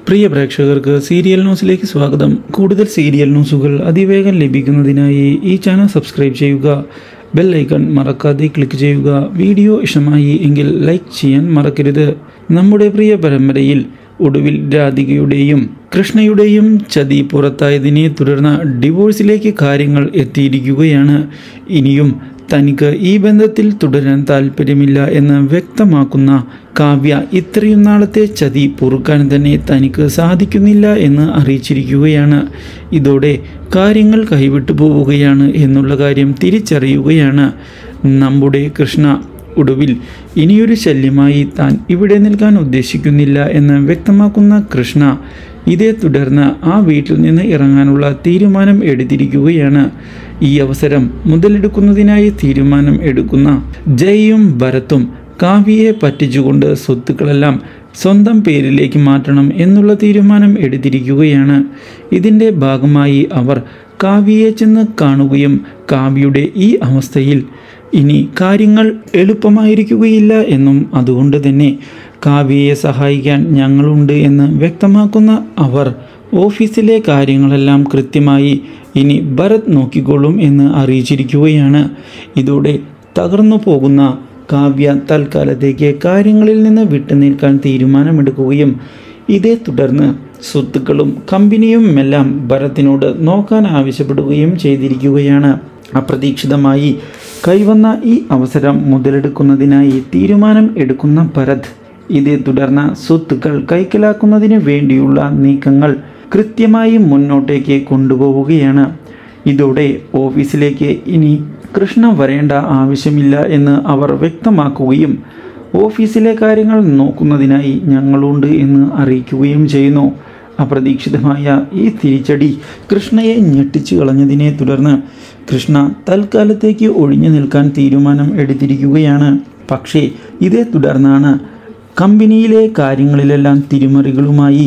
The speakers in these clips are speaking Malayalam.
പ്രിയ പ്രേക്ഷകർക്ക് സീരിയൽ ന്യൂസിലേക്ക് സ്വാഗതം കൂടുതൽ സീരിയൽ ന്യൂസുകൾ അതിവേഗം ലഭിക്കുന്നതിനായി ഈ ചാനൽ സബ്സ്ക്രൈബ് ചെയ്യുക ബെൽ ഐക്കൺ മറക്കാതെ ക്ലിക്ക് ചെയ്യുക വീഡിയോ ഇഷ്ടമായി എങ്കിൽ ലൈക്ക് ചെയ്യാൻ മറക്കരുത് നമ്മുടെ പ്രിയ പരമ്പരയിൽ ഒടുവിൽ രാധികയുടെയും കൃഷ്ണയുടെയും ചതി പുറത്തായതിനെ തുടർന്ന് ഡിവോഴ്സിലേക്ക് കാര്യങ്ങൾ എത്തിയിരിക്കുകയാണ് ഇനിയും തനിക്ക് ഈ ബന്ധത്തിൽ തുടരാൻ താല്പര്യമില്ല എന്ന് വ്യക്തമാക്കുന്ന കാവ്യ ഇത്രയും നാളത്തെ ചതി പൊറുക്കാൻ തന്നെ തനിക്ക് സാധിക്കുന്നില്ല എന്ന് അറിയിച്ചിരിക്കുകയാണ് ഇതോടെ കാര്യങ്ങൾ കൈവിട്ടു പോവുകയാണ് എന്നുള്ള കാര്യം തിരിച്ചറിയുകയാണ് നമ്മുടെ കൃഷ്ണ ഒടുവിൽ ഇനിയൊരു ശല്യമായി താൻ ഇവിടെ നിൽക്കാൻ ഉദ്ദേശിക്കുന്നില്ല എന്ന് വ്യക്തമാക്കുന്ന കൃഷ്ണ ഇതേ തുടർന്ന് ആ വീട്ടിൽ നിന്ന് ഇറങ്ങാനുള്ള തീരുമാനം എടുത്തിരിക്കുകയാണ് ഈ അവസരം മുതലെടുക്കുന്നതിനായി തീരുമാനം എടുക്കുന്ന ജയും ഭരത്തും കാവ്യയെ പറ്റിച്ചുകൊണ്ട് സ്വത്തുക്കളെല്ലാം സ്വന്തം പേരിലേക്ക് മാറ്റണം എന്നുള്ള തീരുമാനം എടുത്തിരിക്കുകയാണ് ഇതിൻ്റെ ഭാഗമായി അവർ കാവ്യയെ ചെന്ന് കാണുകയും കാവ്യയുടെ ഈ അവസ്ഥയിൽ ഇനി കാര്യങ്ങൾ എളുപ്പമായിരിക്കുകയില്ല എന്നും അതുകൊണ്ട് തന്നെ കാവ്യയെ സഹായിക്കാൻ ഞങ്ങളുണ്ട് എന്ന് വ്യക്തമാക്കുന്ന അവർ ഓഫീസിലെ കാര്യങ്ങളെല്ലാം കൃത്യമായി ഇനി ഭരത് നോക്കിക്കൊള്ളും എന്ന് അറിയിച്ചിരിക്കുകയാണ് ഇതോടെ തകർന്നു പോകുന്ന കാവ്യ തൽക്കാലത്തേക്ക് കാര്യങ്ങളിൽ നിന്ന് വിട്ടുനിൽക്കാൻ തീരുമാനമെടുക്കുകയും ഇതേ തുടർന്ന് സ്വത്തുക്കളും കമ്പനിയും എല്ലാം ഭരത്തിനോട് നോക്കാൻ ആവശ്യപ്പെടുകയും ചെയ്തിരിക്കുകയാണ് അപ്രതീക്ഷിതമായി കൈവന്ന ഈ അവസരം മുതലെടുക്കുന്നതിനായി തീരുമാനം എടുക്കുന്ന ഭരത് ഇതേ തുടർന്ന് സ്വത്തുക്കൾ കൈക്കലാക്കുന്നതിന് വേണ്ടിയുള്ള നീക്കങ്ങൾ കൃത്യമായി മുന്നോട്ടേക്ക് കൊണ്ടുപോവുകയാണ് ഇതോടെ ഓഫീസിലേക്ക് ഇനി കൃഷ്ണ വരേണ്ട ആവശ്യമില്ല എന്ന് അവർ വ്യക്തമാക്കുകയും ഓഫീസിലെ കാര്യങ്ങൾ നോക്കുന്നതിനായി ഞങ്ങളുണ്ട് എന്ന് അറിയിക്കുകയും ചെയ്യുന്നു അപ്രതീക്ഷിതമായ ഈ തിരിച്ചടി കൃഷ്ണയെ ഞെട്ടിച്ചു കളഞ്ഞതിനെ തുടർന്ന് കൃഷ്ണ തൽക്കാലത്തേക്ക് ഒഴിഞ്ഞു നിൽക്കാൻ തീരുമാനം എടുത്തിരിക്കുകയാണ് പക്ഷേ ഇതേ തുടർന്നാണ് കമ്പനിയിലെ കാര്യങ്ങളിലെല്ലാം തിരിമറികളുമായി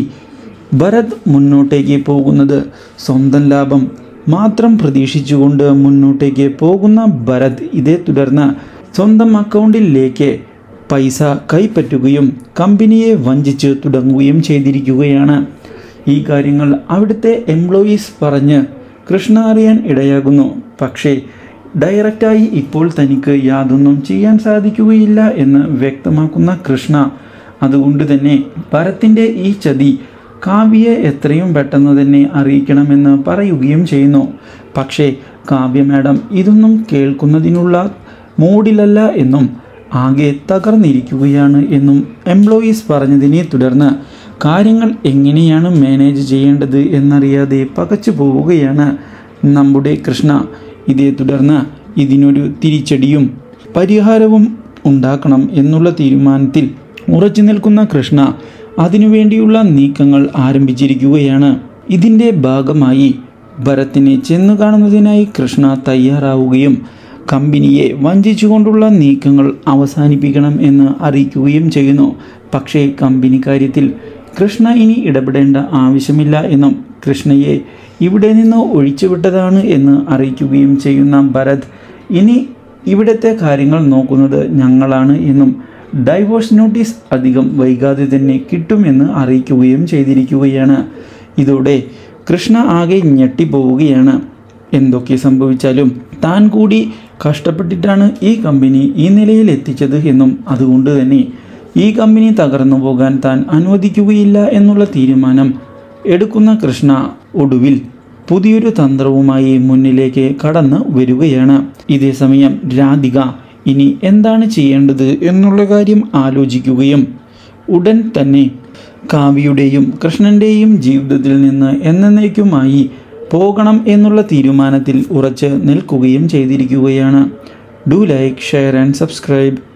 ഭരത് മുന്നോട്ടേക്ക് പോകുന്നത് സ്വന്തം ലാഭം മാത്രം പ്രതീക്ഷിച്ചുകൊണ്ട് മുന്നോട്ടേക്ക് പോകുന്ന ഭരത് ഇതേ തുടർന്ന് സ്വന്തം അക്കൗണ്ടിലേക്ക് പൈസ കൈപ്പറ്റുകയും കമ്പനിയെ വഞ്ചിച്ച് തുടങ്ങുകയും ചെയ്തിരിക്കുകയാണ് ഈ കാര്യങ്ങൾ അവിടുത്തെ എംപ്ലോയീസ് പറഞ്ഞ് കൃഷ്ണ അറിയാൻ ഇടയാകുന്നു പക്ഷേ ഡയറക്റ്റായി ഇപ്പോൾ തനിക്ക് യാതൊന്നും ചെയ്യാൻ സാധിക്കുകയില്ല എന്ന് വ്യക്തമാക്കുന്ന കൃഷ്ണ അതുകൊണ്ട് തന്നെ ഭരത്തിൻ്റെ ഈ ചതി കാവ്യയെ എത്രയും പെട്ടെന്ന് തന്നെ അറിയിക്കണമെന്ന് പറയുകയും ചെയ്യുന്നു പക്ഷേ കാവ്യ മാഡം ഇതൊന്നും കേൾക്കുന്നതിനുള്ള മൂഡിലല്ല എന്നും ആകെ തകർന്നിരിക്കുകയാണ് എന്നും എംപ്ലോയീസ് പറഞ്ഞതിനെ തുടർന്ന് കാര്യങ്ങൾ എങ്ങനെയാണ് മാനേജ് ചെയ്യേണ്ടത് എന്നറിയാതെ പകച്ചു പോവുകയാണ് നമ്മുടെ കൃഷ്ണ ഇതേ തുടർന്ന് ഇതിനൊരു തിരിച്ചടിയും പരിഹാരവും ഉണ്ടാക്കണം എന്നുള്ള തീരുമാനത്തിൽ ഉറച്ചു നിൽക്കുന്ന കൃഷ്ണ അതിനുവേണ്ടിയുള്ള നീക്കങ്ങൾ ആരംഭിച്ചിരിക്കുകയാണ് ഇതിൻ്റെ ഭാഗമായി ഭരത്തിനെ ചെന്നു കാണുന്നതിനായി കൃഷ്ണ തയ്യാറാവുകയും കമ്പനിയെ വഞ്ചിച്ചുകൊണ്ടുള്ള നീക്കങ്ങൾ അവസാനിപ്പിക്കണം എന്ന് അറിയിക്കുകയും ചെയ്യുന്നു പക്ഷേ കമ്പനി കാര്യത്തിൽ കൃഷ്ണ ഇനി ഇടപെടേണ്ട ആവശ്യമില്ല എന്നും കൃഷ്ണയെ ഇവിടെ നിന്ന് ഒഴിച്ചുവിട്ടതാണ് എന്ന് അറിയിക്കുകയും ചെയ്യുന്ന ഭരത് ഇനി ഇവിടുത്തെ കാര്യങ്ങൾ നോക്കുന്നത് ഞങ്ങളാണ് എന്നും ഡൈവോഴ്സ് നോട്ടീസ് അധികം വൈകാതെ തന്നെ കിട്ടുമെന്ന് അറിയിക്കുകയും ചെയ്തിരിക്കുകയാണ് ഇതോടെ കൃഷ്ണ ആകെ ഞെട്ടിപ്പോവുകയാണ് എന്തൊക്കെ സംഭവിച്ചാലും താൻ കൂടി കഷ്ടപ്പെട്ടിട്ടാണ് ഈ കമ്പനി ഈ നിലയിൽ എത്തിച്ചത് എന്നും അതുകൊണ്ട് തന്നെ ഈ കമ്പനി തകർന്നു പോകാൻ താൻ അനുവദിക്കുകയില്ല എന്നുള്ള തീരുമാനം എടുക്കുന്ന കൃഷ്ണ ഒടുവിൽ പുതിയൊരു തന്ത്രവുമായി മുന്നിലേക്ക് കടന്നു വരികയാണ് ഇതേ സമയം രാധിക ഇനി എന്താണ് ചെയ്യേണ്ടത് എന്നുള്ള കാര്യം ആലോചിക്കുകയും ഉടൻ തന്നെ കാവ്യയുടെയും കൃഷ്ണൻ്റെയും ജീവിതത്തിൽ നിന്ന് എന്നേക്കുമായി പോകണം എന്നുള്ള തീരുമാനത്തിൽ ഉറച്ച് നിൽക്കുകയും ചെയ്തിരിക്കുകയാണ് do like share and subscribe